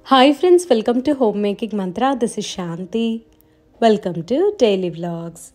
Hi friends welcome to home making mantra this is Shanti welcome to daily vlogs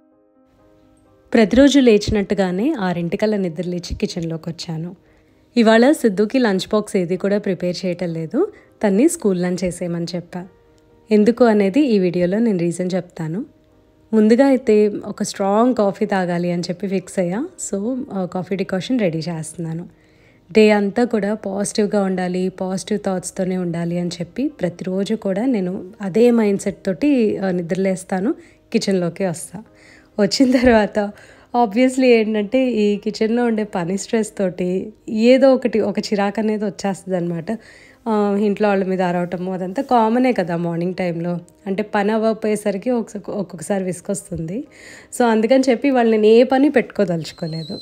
ప్రతిరోజు లేచినట్టుగానే ఆరింటికల్లా నిద్ర లేచి కిచెన్లోకి వచ్చాను ఇవాళ సిద్ధుకి లంచ్ బాక్స్ ఏది కూడా ప్రిపేర్ చేయటం లేదు తన్ని స్కూల్ లంచ్ చేసేయమని చెప్పా ఎందుకు అనేది ఈ వీడియోలో నేను రీజన్ చెప్తాను ముందుగా అయితే ఒక స్ట్రాంగ్ కాఫీ తాగాలి అని చెప్పి ఫిక్స్ అయ్యా సో కాఫీ డికాషన్ రెడీ చేస్తున్నాను డే అంతా కూడా పాజిటివ్గా ఉండాలి పాజిటివ్ థాట్స్తోనే ఉండాలి అని చెప్పి ప్రతిరోజు కూడా నేను అదే మైండ్ సెట్ తోటి ఆ, నిద్రలేస్తాను కిచెన్లోకి వస్తా వచ్చిన తర్వాత ఆబ్వియస్లీ ఏంటంటే ఈ కిచెన్లో ఉండే పని స్ట్రెస్ తోటి ఏదో ఒకటి ఒక చిరాకు అనేది వచ్చేస్తుంది అనమాట ఇంట్లో వాళ్ళ మీద అరవటము అదంతా కామనే కదా మార్నింగ్ టైంలో అంటే పని అవ్వకపోయేసరికి ఒకస- ఒక్కొక్కసారి విసుకొస్తుంది సో అందుకని చెప్పి వాళ్ళు నేను ఏ పని పెట్టుకోదలుచుకోలేదు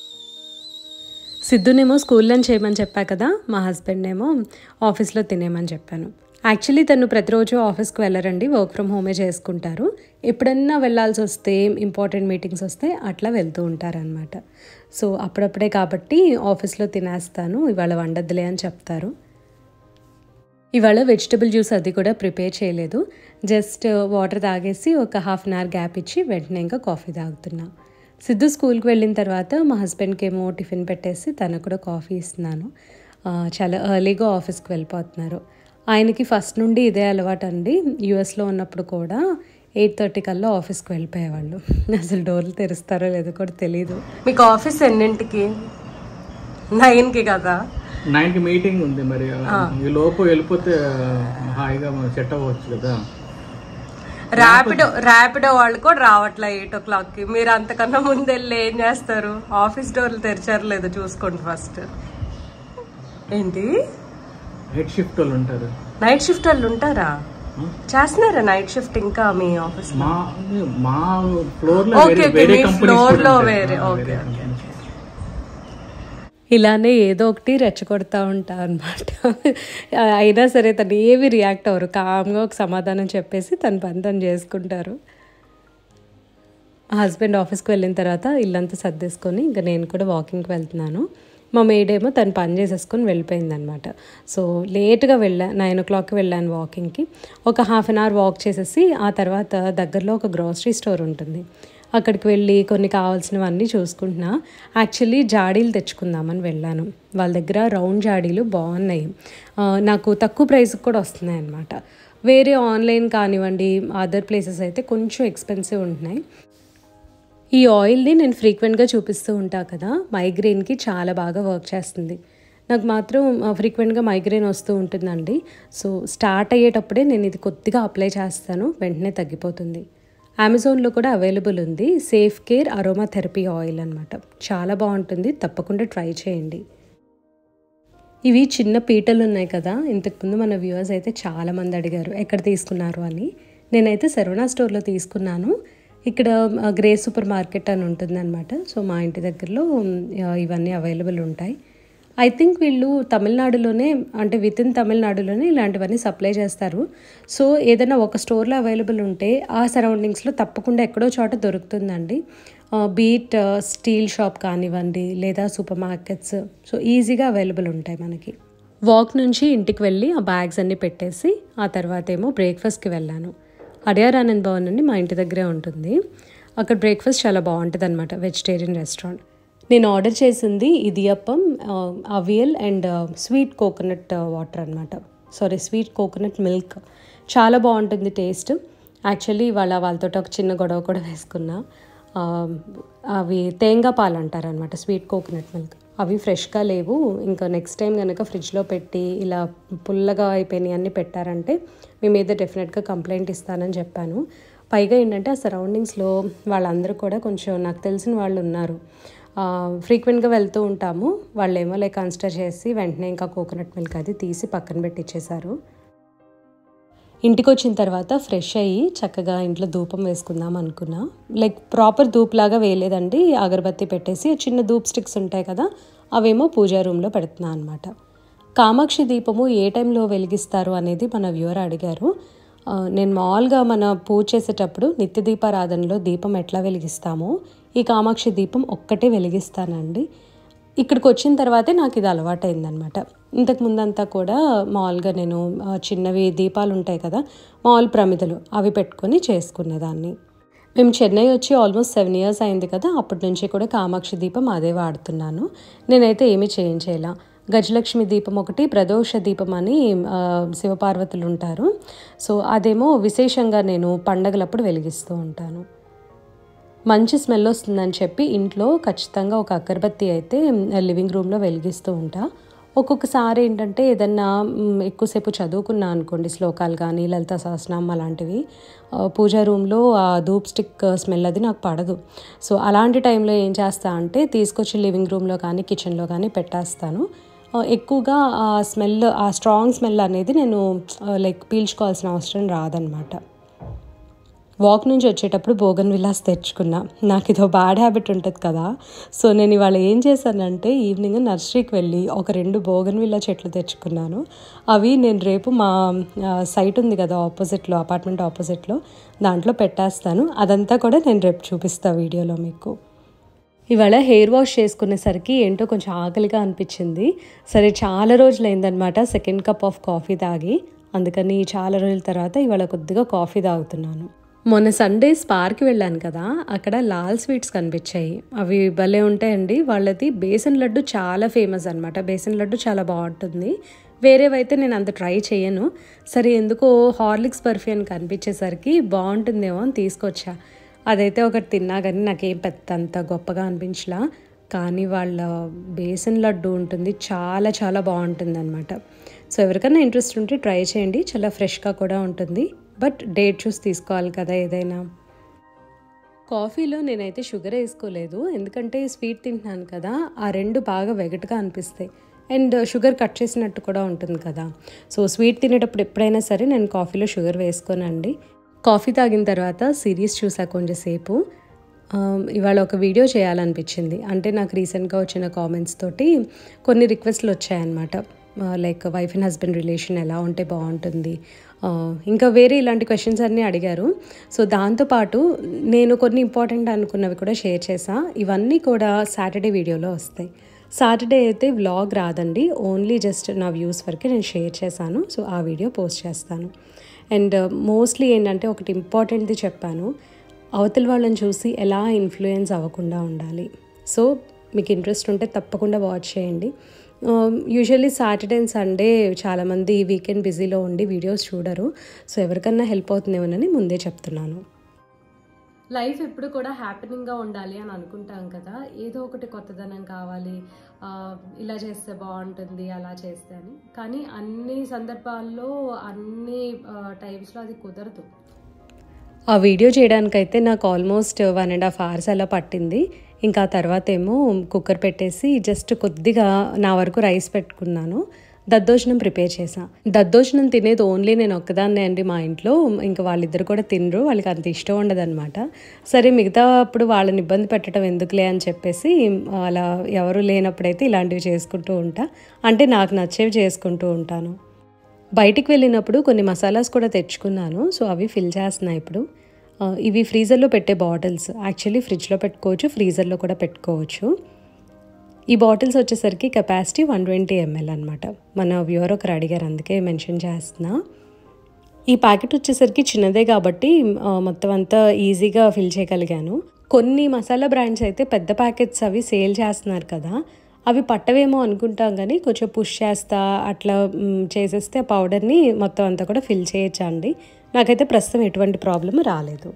సిద్ధునేమో స్కూల్లో చేయమని చెప్పా కదా మా హస్బెండ్ ఏమో ఆఫీస్లో తినేమని చెప్పాను యాక్చువల్లీ తను ప్రతిరోజు ఆఫీస్కి వెళ్ళరండి వర్క్ ఫ్రమ్ హోమే చేసుకుంటారు ఎప్పుడన్నా వెళ్ళాల్సి వస్తే ఇంపార్టెంట్ మీటింగ్స్ వస్తే అట్లా వెళ్తూ ఉంటారనమాట సో అప్పుడప్పుడే కాబట్టి ఆఫీస్లో తినేస్తాను ఇవాళ వండద్దులే అని చెప్తారు ఇవాళ వెజిటబుల్ జ్యూస్ అది కూడా ప్రిపేర్ చేయలేదు జస్ట్ వాటర్ తాగేసి ఒక హాఫ్ అన్ అవర్ గ్యాప్ ఇచ్చి వెంటనే ఇంకా కాఫీ తాగుతున్నా సిద్ధు స్కూల్కి వెళ్ళిన తర్వాత మా హస్బెండ్కి ఏమో టిఫిన్ పెట్టేసి తనకు కూడా కాఫీ ఇస్తున్నాను ఆ, చాలా ఎర్లీగా ఆఫీస్కి వెళ్ళిపోతున్నారు ఆయనకి ఫస్ట్ నుండి ఇదే అలవాటు అండి యూఎస్లో ఉన్నప్పుడు కూడా ఎయిట్ థర్టీ కల్లా ఆఫీస్కి వెళ్ళిపోయేవాళ్ళు అసలు డోర్లు తెరుస్తారో లేదో కూడా తెలియదు మీకు ఆఫీస్ ఎన్నింటికి నైన్కి కదా నైన్కి మీటింగ్ ఉంది మరి ఈ లోపు వెళ్ళిపోతే హాయిగా సెట్ అవ్వచ్చు కదా ర్యాపిడో ర్యాపిడో వాళ్ళు కూడా రావట్లే ఎయిట్ ఓ క్లాక్కి మీరు అంతకన్నా ముందు వెళ్ళి ఏం చేస్తారు ఆఫీస్ డోర్లు తెరిచారు లేదో చూసుకోండి ఫస్ట్ ఏంటి హెడ్ షిఫ్ట్ వాళ్ళు ఉంటారు నైట్ షిఫ్ట్ వాళ్ళు ఉంటారా చేస్తున్నారా నైట్ షిఫ్ట్ ఇంకా మీ ఆఫీస్ మా మా ఫ్లోర్ లో ఓకే, వేరే- ఓకే, వేరే మీ కంపెనీస్ floor కూడా లో ఉంటాయి. వేరే, ఆ, ఓకే, వేరే ఓకే. కంపెనీస్. ఇలానే ఏదో ఒకటి రెచ్చగొడతా ఉంటా అనమాట అయినా సరే తను ఏవి రియాక్ట్ అవ్వరు కామ్గా ఒక సమాధానం చెప్పేసి తన పని తను చేసుకుంటారు మా హస్బెండ్ ఆఫీస్కి వెళ్ళిన తర్వాత ఇల్లంతా సర్దేసుకొని ఇంకా నేను కూడా వాకింగ్కి వెళ్తున్నాను మా maid ఏమో తను పని చేసేసుకొని వెళ్ళిపోయిందనమాట సో లేట్గా వెళ్ళా నైన్ ఓ క్లాక్కి వెళ్ళాను వాకింగ్కి ఒక హాఫ్ అన్ అవర్ వాక్ చేసేసి ఆ తర్వాత దగ్గరలో ఒక గ్రాసరీ స్టోర్ ఉంటుంది అక్కడికి వెళ్ళి కొన్ని కావాల్సినవన్నీ చూసుకుంటున్నా యాక్చువల్లీ జాడీలు తెచ్చుకుందామని వెళ్ళాను వాళ్ళ దగ్గర రౌండ్ జాడీలు బాగున్నాయి ఆ, నాకు తక్కువ ప్రైస్కి కూడా వస్తున్నాయి అన్నమాట వేరే ఆన్లైన్ కానివ్వండి అదర్ ప్లేసెస్ అయితే కొంచెం ఎక్స్పెన్సివ్ ఉంటున్నాయి ఈ ఆయిల్ని నేను ఫ్రీక్వెంట్గా చూపిస్తూ ఉంటా కదా మైగ్రెయిన్కి చాలా బాగా వర్క్ చేస్తుంది నాకు మాత్రం ఫ్రీక్వెంట్గా మైగ్రెయిన్ వస్తూ ఉంటుందండి సో స్టార్ట్ అయ్యేటప్పుడే నేను ఇది కొద్దిగా అప్లై చేస్తాను వెంటనే తగ్గిపోతుంది అమెజాన్లో కూడా అవైలబుల్ ఉంది safe care aromatherapy oil అనమాట చాలా బాగుంటుంది తప్పకుండా ట్రై చేయండి ఇవి చిన్న పీటలు ఉన్నాయి కదా ఇంతకుముందు మన వ్యూవర్స్ అయితే చాలా మంది అడిగారు ఎక్కడ తీసుకున్నారు అని నేనైతే శరవణ స్టోర్లో తీసుకున్నాను ఇక్కడ ఆ, గ్రే సూపర్ మార్కెట్ అని ఉంటుందన్నమాట సో మా ఇంటి దగ్గరలో ఉమ్, ఆ, ఇవన్నీ అవైలబుల్ ఉంటాయి ఐ థింక్ వీళ్ళు తమిళనాడులోనే అంటే విత్ ఇన్ తమిళనాడులోనే ఇలాంటివన్నీ సప్లై చేస్తారు సో ఏదైనా ఒక స్టోర్లో అవైలబుల్ ఉంటే ఆ సరౌండింగ్స్లో తప్పకుండా ఎక్కడో చోట దొరుకుతుందండి బీట్ స్టీల్ షాప్ కానివ్వండి లేదా సూపర్ మార్కెట్స్ సో ఈజీగా అవైలబుల్ ఉంటాయి మనకి వాక్ నుంచి ఇంటికి వెళ్ళి ఆ బ్యాగ్స్ అన్నీ పెట్టేసి ఆ తర్వాత ఏమో బ్రేక్ఫాస్ట్కి వెళ్ళాను అడియార్ ఆనంద్ భవన్ అని మా ఇంటి దగ్గరే ఉంటుంది అక్కడ బ్రేక్ఫాస్ట్ చాలా బాగుంటుంది అనమాట వెజిటేరియన్ రెస్టారెంట్ నేను ఆర్డర్ చేసింది ఇదియప్పం ఆ, aviyal and sweet coconut water అనమాట సారీ స్వీట్ కోకోనట్ మిల్క్ చాలా బాగుంటుంది టేస్ట్ యాక్చువల్లీ వాళ్ళ వాళ్ళతో ఒక చిన్న గొడవ కూడా వేసుకున్నా ఆ, అవి తేంగా పాలు అంటారనమాట స్వీట్ కోకోనట్ మిల్క్ అవి ఫ్రెష్గా లేవు ఇంకా నెక్స్ట్ టైం కనుక ఫ్రిడ్జ్లో పెట్టి ఇలా పుల్లగా అయిపోయినాయి అన్నీ పెట్టారంటే మీ మీద డెఫినెట్గా కంప్లైంట్ ఇస్తానని చెప్పాను పైగా ఏంటంటే ఆ సరౌండింగ్స్లో వాళ్ళందరూ కూడా కొంచెం నాకు తెలిసిన వాళ్ళు ఉన్నారు ఫ్రీక్వెంట్గా వెళ్తూ ఉంటాము వాళ్ళు ఏమో లైక్ కన్సిడర్ చేసి వెంటనే ఇంకా కోకోనట్ మిల్క్ అది తీసి పక్కన పెట్టించేశారు ఇంటికి వచ్చిన తర్వాత ఫ్రెష్ అయ్యి చక్కగా ఇంట్లో ధూపం వేసుకుందాం అనుకున్నా లైక్ ప్రాపర్ ధూప్ లాగా వేయలేదండి అగరబత్తి పెట్టేసి చిన్న ధూప్ స్టిక్స్ ఉంటాయి కదా అవేమో పూజా రూమ్లో పెడుతున్నా అనమాట కామాక్షి దీపము ఏ టైంలో వెలిగిస్తారు అనేది మన వ్యూవర్ అడిగారు ఆ, నేను మామూలుగా మన పూజ చేసేటప్పుడు నిత్య దీపారాధనలో దీపం ఎట్లా వెలిగిస్తామో ఈ కామాక్షి దీపం ఒక్కటే వెలిగిస్తానండి ఇక్కడికి వచ్చిన తర్వాతే నాకు ఇది అలవాటైందనమాట ఇంతకు ముందంతా కూడా మామూలుగా నేను ఆ, చిన్నవి దీపాలు ఉంటాయి కదా మామూలు ప్రమిదలు అవి పెట్టుకొని చేసుకునేదాన్ని మేము చెన్నై వచ్చి ఆల్మోస్ట్ సెవెన్ ఇయర్స్ అయింది కదా అప్పటి నుంచి కూడా కామాక్షి దీపం అదే వాడుతున్నాను నేనైతే ఏమీ చేంజ్ చేయాల గజలక్ష్మి దీపం ఒకటి ప్రదోష దీపం అని ఆ, శివపార్వతులు ఉంటారు సో అదేమో విశేషంగా నేను పండగలప్పుడు వెలిగిస్తూ ఉంటాను మంచి స్మెల్ వస్తుందని చెప్పి ఇంట్లో ఖచ్చితంగా ఒక అగరబత్తి అయితే లివింగ్ రూమ్లో వెలిగిస్తూ ఉంటా ఒక్కొక్కసారి ఏంటంటే ఏదన్నా మ్, ఎక్కువసేపు చదువుకున్నా అనుకోండి శ్లోకాలు కానీ లలిత సహస్రనామం అలాంటివి ఆ, పూజా రూమ్లో ఆ ధూప్ స్టిక్ స్మెల్ అది నాకు పడదు సో అలాంటి టైంలో ఏం చేస్తా అంటే తీసుకొచ్చి లివింగ్ రూమ్లో కానీ కిచెన్లో కానీ పెట్టేస్తాను ఆ, ఎక్కువగా ఆ స్మెల్ ఆ స్ట్రాంగ్ స్మెల్ అనేది నేను లైక్ పీల్చుకోవాల్సిన అవసరం రాదనమాట వాక్ నుంచి వచ్చేటప్పుడు బోగన్ విలాస్ తెచ్చుకున్నా నాకు ఇదో బ్యాడ్ హ్యాబిట్ ఉంటుంది కదా సో నేను ఇవాళ ఏం చేశానంటే ఈవినింగ్ నర్సరీకి వెళ్ళి ఒక రెండు బోగన్ విల్లా చెట్లు తెచ్చుకున్నాను అవి నేను రేపు మా ఆ, సైట్ ఉంది కదా ఆపోజిట్లో అపార్ట్మెంట్ ఆపోజిట్లో దాంట్లో పెట్టేస్తాను అదంతా కూడా నేను రేపు చూపిస్తాను వీడియోలో మీకు ఇవాళ హెయిర్ వాష్ చేసుకునేసరికి ఏంటో కొంచెం ఆకలిగా అనిపించింది సరే చాలా రోజులు అయిందనమాట సెకండ్ కప్ ఆఫ్ కాఫీ తాగి అందుకని చాలా రోజుల తర్వాత ఇవాళ కొద్దిగా కాఫీ తాగుతున్నాను మొన్న సండే స్పార్కి వెళ్ళాను కదా అక్కడ లాల్ స్వీట్స్ కనిపించాయి అవి భలే ఉంటాయండి వాళ్ళది బేసన్ లడ్డు చాలా ఫేమస్ అనమాట బేసన్ లడ్డు చాలా బాగుంటుంది వేరేవైతే నేను అంత ట్రై చేయను సరే ఎందుకో హార్లిక్స్ బర్ఫీ అని కనిపించేసరికి బాగుంటుందేమో అని తీసుకొచ్చా అదైతే ఒకటి తిన్నా కానీ నాకేం పెద్ద అంత గొప్పగా అనిపించలా కానీ వాళ్ళ బేసన్ లడ్డు ఉంటుంది చాలా చాలా బాగుంటుంది అనమాట సో ఎవరికైనా ఇంట్రెస్ట్ ఉంటే ట్రై చేయండి చాలా ఫ్రెష్గా కూడా ఉంటుంది బట్ డేట్ చూసి తీసుకోవాలి కదా ఏదైనా కాఫీలో నేనైతే షుగర్ వేసుకోలేదు ఎందుకంటే స్వీట్ తింటున్నాను కదా ఆ రెండు బాగా వెగటుగా అనిపిస్తాయి అండ్ షుగర్ కట్ చేసినట్టు కూడా ఉంటుంది కదా సో స్వీట్ తినేటప్పుడు ఎప్పుడైనా సరే నేను కాఫీలో షుగర్ వేసుకోనండి కాఫీ తాగిన తర్వాత సిరీస్ చూసా కొంచెంసేపు ఆ, ఇవాళ ఒక వీడియో చేయాలనిపించింది అంటే నాకు రీసెంట్గా వచ్చిన కామెంట్స్ తోటి కొన్ని రిక్వెస్ట్లు వచ్చాయన్నమాట like wife and husband relation ఎలా ఉంటే బాగుంటుంది ఆ, ఇంకా వేరే ఇలాంటి క్వశ్చన్స్ అన్నీ అడిగారు సో దాంతోపాటు నేను కొన్ని ఇంపార్టెంట్ అనుకున్నవి కూడా షేర్ చేసా ఇవన్నీ కూడా సాటర్డే వీడియోలో వస్తాయి సాటర్డే అయితే వ్లాగ్ రాదండి ఓన్లీ జస్ట్ నా వ్యూస్ వరకే నేను షేర్ చేశాను సో ఆ వీడియో పోస్ట్ చేస్తాను అండ్ మోస్ట్లీ ఏంటంటే ఒకటి ఇంపార్టెంట్ది చెప్పాను అవతల వాళ్ళని చూసి ఎలా ఇన్ఫ్లుయెన్స్ అవ్వకుండా ఉండాలి సో మీకు ఇంట్రెస్ట్ ఉంటే తప్పకుండా వాచ్ చేయండి యూజువల్లీ సాటర్డే అండ్ సండే చాలామంది వీకెండ్ బిజీలో ఉండి వీడియోస్ చూడరు సో ఎవరికన్నా హెల్ప్ అవుతుందేమోనని ముందే చెప్తున్నాను లైఫ్ ఎప్పుడు కూడా హ్యాపీనింగ్గా ఉండాలి అని అనుకుంటాం కదా ఏదో ఒకటి కొత్తదనం కావాలి ఆ, ఇలా చేస్తే బాగుంటుంది అలా చేస్తే అని కానీ అన్ని సందర్భాల్లో అన్ని టైమ్స్లో అది కుదరదు ఆ వీడియో చేయడానికైతే నాకు almost one and half hours అలా పట్టింది ఇంకా ఆ తర్వాత ఏమో కుక్కర్ పెట్టేసి జస్ట్ కొద్దిగా నా వరకు రైస్ పెట్టుకున్నాను దద్దోజనం ప్రిపేర్ చేసా దద్దోజనం తినేది ఓన్లీ నేను ఒక్కదాన్నే అండి మా ఇంట్లో ఇంకా వాళ్ళిద్దరు కూడా తినరు వాళ్ళకి అంత ఇష్టం ఉండదన్నమాట సరే మిగతా అప్పుడు వాళ్ళని ఇబ్బంది పెట్టడం ఎందుకులే అని చెప్పేసి అలా ఎవరు లేనప్పుడైతే ఇలాంటివి చేసుకుంటూ ఉంటా అంటే నాకు నచ్చేవి చేసుకుంటూ ఉంటాను బయటికి వెళ్ళినప్పుడు కొన్ని మసాలాస్ కూడా తెచ్చుకున్నాను సో అవి ఫిల్ చేస్తున్నాయి ఇప్పుడు ఆ, ఇవి ఫ్రీజర్లో పెట్టే బాటిల్స్ యాక్చువల్లీ ఫ్రిడ్జ్లో పెట్టుకోవచ్చు ఫ్రీజర్లో కూడా పెట్టుకోవచ్చు ఈ బాటిల్స్ వచ్చేసరికి కెపాసిటీ వన్ ట్వంటీ ఎంఎల్ అనమాట మన వ్యూవర్ ఒకరు అడిగారు అందుకే మెన్షన్ చేస్తున్నా ఈ ప్యాకెట్ వచ్చేసరికి చిన్నదే కాబట్టి ఆ, మొత్తం అంతా ఈజీగా ఫిల్ చేయగలిగాను కొన్ని మసాలా బ్రాండ్స్ అయితే పెద్ద ప్యాకెట్స్ అవి సేల్ చేస్తున్నారు కదా అవి పట్టవేమో అనుకుంటాం కానీ కొంచెం పుష్ చేస్తా అట్లా మ్, చేసేస్తే ఆ పౌడర్ని మొత్తం అంతా కూడా ఫిల్ చేయొచ్చా అండి నాకైతే ప్రస్తుతం ఎటువంటి ప్రాబ్లం రాలేదు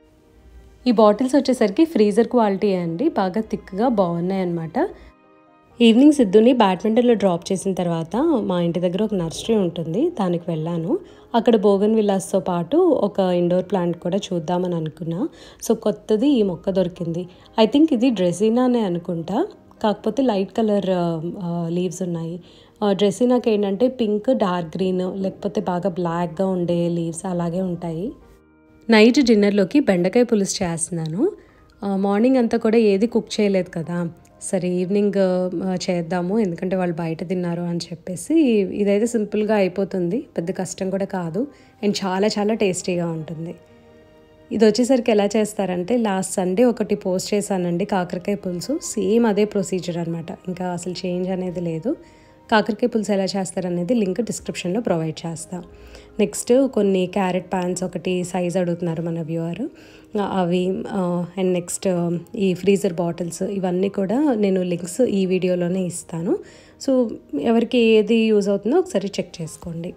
ఈ బాటిల్స్ వచ్చేసరికి ఫ్రీజర్ క్వాలిటీ అండి బాగా థిక్గా బాగున్నాయి అన్నమాట ఈవినింగ్ సిద్ధుని బ్యాడ్మింటన్లో డ్రాప్ చేసిన తర్వాత మా ఇంటి దగ్గర ఒక నర్సరీ ఉంటుంది దానికి వెళ్ళాను అక్కడ బోగన్ విల్లాస్తో పాటు ఒక ఇండోర్ ప్లాంట్ కూడా చూద్దామని అనుకున్నా సో కొత్తది ఈ మొక్క దొరికింది ఐ థింక్ ఇది డ్రెసినానే అనుకుంటా కాకపోతే లైట్ కలర్ లీవ్స్ ఉన్నాయి డ్రెసినాకి ఏంటంటే పింక్ డార్క్ గ్రీన్ లేకపోతే బాగా బ్లాక్గా ఉండే లీవ్స్ అలాగే ఉంటాయి నైట్ డిన్నర్లోకి బెండకాయ పులుసు చేస్తున్నాను ఆ, మార్నింగ్ అంతా కూడా ఏది కుక్ చేయలేదు కదా సరే ఈవినింగ్ ఆ, చేద్దాము ఎందుకంటే వాళ్ళు బయట తిన్నారు అని చెప్పేసి ఇదైతే సింపుల్గా అయిపోతుంది పెద్ద కష్టం కూడా కాదు అండ్ చాలా చాలా టేస్టీగా ఉంటుంది ఇది వచ్చేసరికి ఎలా చేస్తారంటే లాస్ట్ సండే ఒకటి పోస్ట్ చేశానండి కాకరకాయ పులుసు సేమ్ అదే ప్రొసీజర్ అనమాట ఇంకా అసలు చేంజ్ అనేది లేదు కాకరకాయ పులుసు ఎలా చేస్తారనేది లింక్ డిస్క్రిప్షన్లో ప్రొవైడ్ చేస్తా నెక్స్ట్ కొన్ని క్యారెట్ ప్యాన్స్ ఒకటి సైజ్ అడుగుతున్నారు మన వ్యూవర్ అవి అండ్ నెక్స్ట్ ఈ ఫ్రీజర్ బాటిల్స్ ఇవన్నీ కూడా నేను లింక్స్ ఈ వీడియోలోనే ఇస్తాను సో ఎవరికి ఏది యూజ్ అవుతుందో ఒకసారి చెక్ చేసుకోండి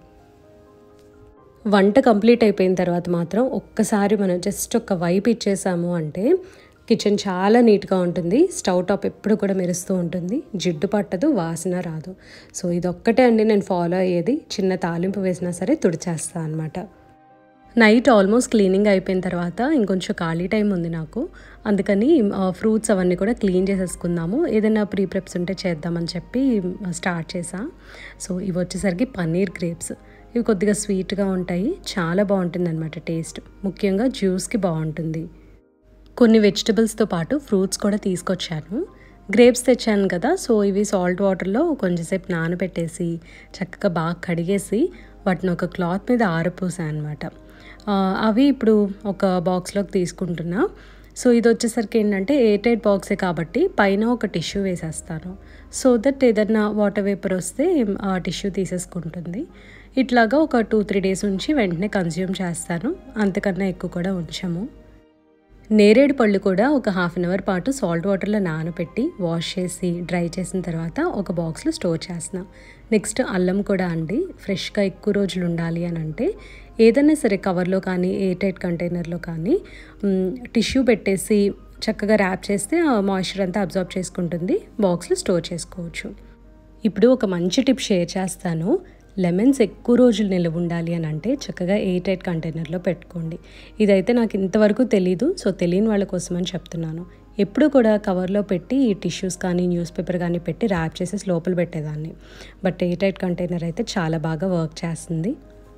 వంట కంప్లీట్ అయిపోయిన తర్వాత మాత్రం ఒక్కసారి మనం జస్ట్ ఒక వైప్ ఇచ్చేసాము అంటే కిచెన్ చాలా నీట్గా ఉంటుంది స్టవ్ టాప్ ఎప్పుడు కూడా మెరుస్తూ ఉంటుంది జిడ్డు పట్టదు వాసన రాదు సో ఇదొక్కటే అండి నేను ఫాలో అయ్యేది చిన్న తాలింపు వేసినా సరే తుడిచేస్తాను అనమాట నైట్ ఆల్మోస్ట్ క్లీనింగ్ అయిపోయిన తర్వాత ఇంకొంచెం ఖాళీ టైం ఉంది నాకు అందుకని ఫ్రూట్స్ అవన్నీ కూడా క్లీన్ చేసేసుకుందాము ఏదైనా ప్రీ ప్రెప్స్ ఉంటే చేద్దామని చెప్పి స్టార్ట్ చేసా సో ఇవి వచ్చేసరికి పన్నీర్ గ్రేప్స్ ఇవి కొద్దిగా స్వీట్గా ఉంటాయి చాలా బాగుంటుంది అనమాట టేస్ట్ ముఖ్యంగా జ్యూస్కి బాగుంటుంది కొన్ని వెజిటబుల్స్తో పాటు ఫ్రూట్స్ కూడా తీసుకొచ్చాను గ్రేప్స్ తెచ్చాను కదా సో ఇవి సాల్ట్ వాటర్లో కొంచెంసేపు నానబెట్టేసి చక్కగా బాగా కడిగేసి వాటిని ఒక క్లాత్ మీద ఆరపోసాను అనమాట అవి ఇప్పుడు ఒక బాక్స్లోకి తీసుకుంటున్నా సో ఇది వచ్చేసరికి ఏంటంటే ఎయిటెడ్ బాక్సే కాబట్టి పైన ఒక టిష్యూ వేసేస్తాను సో దట్ ఏదన్నా వాటర్ వేపర్ వస్తే ఆ టిష్యూ తీసేసుకుంటుంది ఇట్లాగా ఒక టూ త్రీ డేస్ ఉంచి వెంటనే కన్జ్యూమ్ చేస్తాను అంతకన్నా ఎక్కువ కూడా ఉంచాము నేరేడు పళ్ళు కూడా ఒక హాఫ్ అన్ అవర్ పాటు సాల్ట్ వాటర్లో నానబెట్టి వాష్ చేసి డ్రై చేసిన తర్వాత ఒక బాక్స్లో స్టోర్ చేస్తున్నాం నెక్స్ట్ అల్లం కూడా అండి ఫ్రెష్గా ఎక్కువ రోజులు ఉండాలి అని అంటే ఏదైనా సరే కవర్లో కానీ ఎయిర్టైట్ కంటైనర్లో కానీ టిష్యూ పెట్టేసి చక్కగా ర్యాప్ చేస్తే ఆ మాయిశ్చర్ అంతా అబ్జర్వ్ చేసుకుంటుంది బాక్స్లో స్టోర్ చేసుకోవచ్చు ఇప్పుడు ఒక మంచి టిప్ షేర్ చేస్తాను లెమన్స్ ఎక్కువ రోజులు నిల్వ ఉండాలి అని అంటే చక్కగా ఎయిట్ ఎయిట్ కంటైనర్లో పెట్టుకోండి ఇదైతే నాకు ఇంతవరకు తెలీదు సో తెలియని వాళ్ళ కోసం అని చెప్తున్నాను ఎప్పుడు కూడా కవర్లో పెట్టి ఈ టిష్యూస్ కానీ న్యూస్ పేపర్ కానీ పెట్టి ర్యాప్ చేసేసి లోపల పెట్టేదాన్ని బట్ ఎయిట్ ఎయిట్ కంటైనర్ అయితే చాలా బాగా వర్క్ చేస్తుంది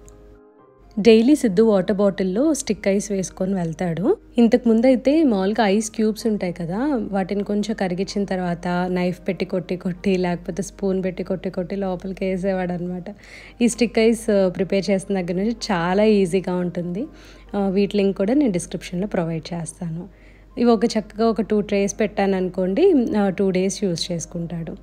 డైలీ సిద్ధు వాటర్ బాటిల్లో స్టిక్ ఐస్ వేసుకొని వెళ్తాడు ఇంతకు ముందు అయితే మామూలుగా ఐస్ క్యూబ్స్ ఉంటాయి కదా వాటిని కొంచెం కరిగించిన తర్వాత నైఫ్ పెట్టి కొట్టి కొట్టి లేకపోతే స్పూన్ పెట్టి కొట్టి కొట్టి లోపలికి వేసేవాడు అనమాట ఈ స్టిక్ ఐస్ ప్రిపేర్ చేసిన దగ్గర నుంచి చాలా ఈజీగా ఉంటుంది వీటి లింక్ కూడా నేను డిస్క్రిప్షన్లో ప్రొవైడ్ చేస్తాను ఇవి ఒక చక్కగా ఒక టూ ట్రేస్ పెట్టాను అనుకోండి టూ డేస్ యూస్ చేసుకుంటాడు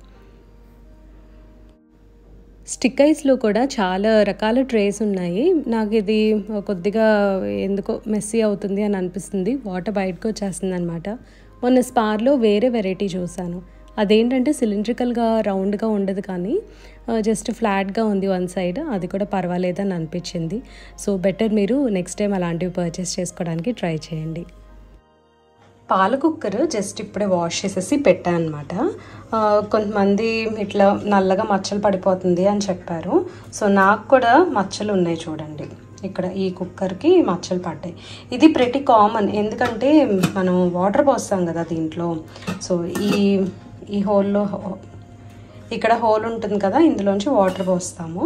స్టిక్ ఐస్లో కూడా చాలా రకాల ట్రేస్ ఉన్నాయి నాకు ఇది కొద్దిగా ఎందుకో మెస్సీ అవుతుంది అని అనిపిస్తుంది వాటర్ బయటకు వచ్చేస్తుంది అనమాట మొన్న స్పార్లో వేరే వెరైటీ చూసాను అదేంటంటే సిలిండ్రికల్గా రౌండ్గా ఉండదు కానీ జస్ట్ ఫ్లాట్గా ఉంది వన్ సైడ్ అది కూడా పర్వాలేదని అనిపించింది సో బెటర్ మీరు నెక్స్ట్ టైం అలాంటివి పర్చేస్ చేసుకోవడానికి ట్రై చేయండి పాల కుక్కర్ జస్ట్ ఇప్పుడే వాష్ చేసేసి పెట్టాను అనమాట కొంతమంది ఇట్లా నల్లగా మచ్చలు పడిపోతుంది అని చెప్పారు సో నాకు కూడా మచ్చలు ఉన్నాయి చూడండి ఇక్కడ ఈ కుక్కర్కి మచ్చలు పడ్డాయి ఇది ప్రతి కామన్ ఎందుకంటే మనం వాటర్ పోస్తాం కదా దీంట్లో సో ఈ ఈ హోల్లో ఇక్కడ హోల్ ఉంటుంది కదా ఇందులోంచి వాటర్ పోస్తాము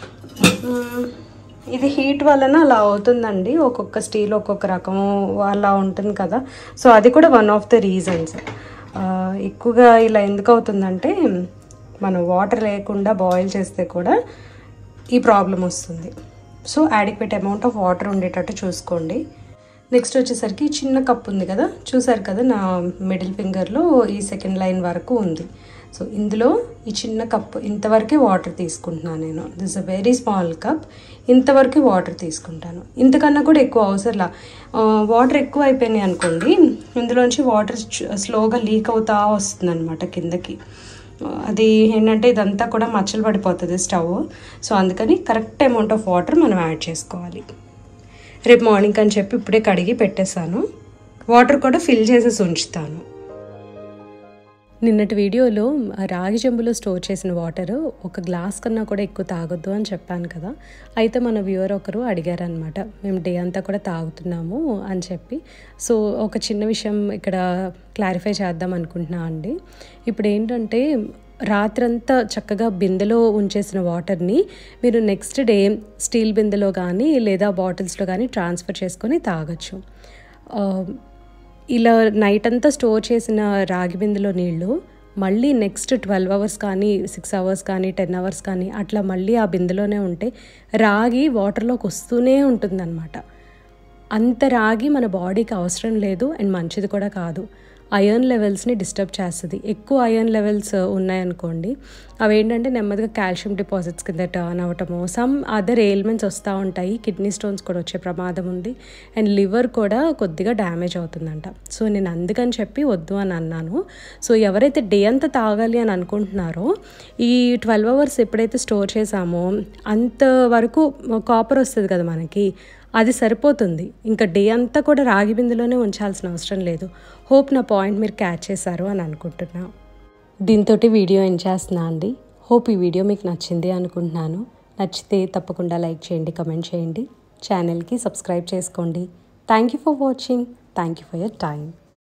ఇది హీట్ వలన అలా అవుతుందండి ఒక్కొక్క స్టీల్ ఒక్కొక్క రకం అలా ఉంటుంది కదా సో అది కూడా వన్ ఆఫ్ ద రీజన్స్ ఎక్కువగా ఇలా ఎందుకు అవుతుందంటే మనం వాటర్ లేకుండా బాయిల్ చేస్తే కూడా ఈ ప్రాబ్లం వస్తుంది so adequate amount of water ఉండేటట్టు చూసుకోండి నెక్స్ట్ వచ్చేసరికి చిన్న కప్ ఉంది కదా చూసారు కదా నా మిడిల్ ఫింగర్లో ఈ సెకండ్ లైన్ వరకు ఉంది సో ఇందులో ఈ చిన్న కప్ ఇంతవరకే వాటర్ తీసుకుంటున్నాను నేను this uh very small cup ఇంతవరకే వాటర్ తీసుకుంటాను ఇంతకన్నా కూడా ఎక్కువ అవసరంలా వాటర్ ఎక్కువ అయిపోయినాయి అనుకోండి ఇందులోంచి వాటర్ స్లోగా లీక్ అవుతా వస్తుంది అనమాట కిందకి అది ఏంటంటే ఇదంతా కూడా మచ్చలు పడిపోతుంది స్టవ్ సో అందుకని కరెక్ట్ అమౌంట్ ఆఫ్ వాటర్ మనం యాడ్ చేసుకోవాలి రేపు మార్నింగ్ అని చెప్పి ఇప్పుడే కడిగి పెట్టేశాను వాటర్ కూడా ఫిల్ చేసేసి ఉంచుతాను నిన్నటి వీడియోలో రాగి చెంబులో స్టోర్ చేసిన వాటర్ ఒక గ్లాస్ కన్నా కూడా ఎక్కువ తాగొద్దు అని చెప్పాను కదా అయితే మన వ్యూవర్ ఒకరు అడిగారనమాట మేము డే అంతా కూడా తాగుతున్నాము అని చెప్పి సో ఒక చిన్న విషయం ఇక్కడ క్లారిఫై చేద్దాం అనుకుంటున్నా అండి ఇప్పుడు ఏంటంటే రాత్రంతా చక్కగా బిందెలో ఉంచేసిన వాటర్ని మీరు నెక్స్ట్ డే స్టీల్ బిందెలో కానీ లేదా బాటిల్స్లో కానీ ట్రాన్స్ఫర్ చేసుకొని తాగొచ్చు ఇలా నైట్ అంతా స్టోర్ చేసిన రాగి బిందెలో నీళ్ళు మళ్ళీ నెక్స్ట్ ట్వెల్వ్ అవర్స్ కానీ సిక్స్ అవర్స్ కానీ టెన్ అవర్స్ కానీ అట్లా మళ్ళీ ఆ బిందెలోనే ఉంటే రాగి వాటర్లోకి వస్తూనే ఉంటుందన్నమాట అంత రాగి మన బాడీకి అవసరం లేదు అండ్ మంచిది కూడా కాదు అయర్న్ లెవెల్స్ని డిస్టర్బ్ చేస్తుంది ఎక్కువ అయర్న్ లెవెల్స్ ఉన్నాయనుకోండి అవి ఏంటంటే నెమ్మదిగా కాల్షియం డిపాజిట్స్ కింద టర్న్ అవ్వటము సమ్ అదర్ ఎయిల్మెంట్స్ వస్తూ ఉంటాయి కిడ్నీ స్టోన్స్ కూడా వచ్చే ప్రమాదం ఉంది అండ్ లివర్ కూడా కొద్దిగా డ్యామేజ్ అవుతుందంట సో నేను అందుకని చెప్పి వద్దు అని అన్నాను సో ఎవరైతే డే అంతా తాగాలి అని అనుకుంటున్నారో ఈ ట్వెల్వ్ అవర్స్ ఎప్పుడైతే స్టోర్ చేసామో అంతవరకు కాపర్ వస్తుంది కదా మనకి అది సరిపోతుంది ఇంకా డే అంతా కూడా రాగి బిందులోనే ఉంచాల్సిన అవసరం లేదు హోప్ నా పాయింట్ మీరు క్యాచ్ చేశారు అని అనుకుంటున్నా దీంతో వీడియో ఏం చేస్తున్నా అండి హోప్ ఈ వీడియో మీకు నచ్చింది అనుకుంటున్నాను నచ్చితే తప్పకుండా లైక్ చేయండి కమెంట్ చేయండి ఛానల్కి సబ్స్క్రైబ్ చేసుకోండి thank you for watching thank you for your time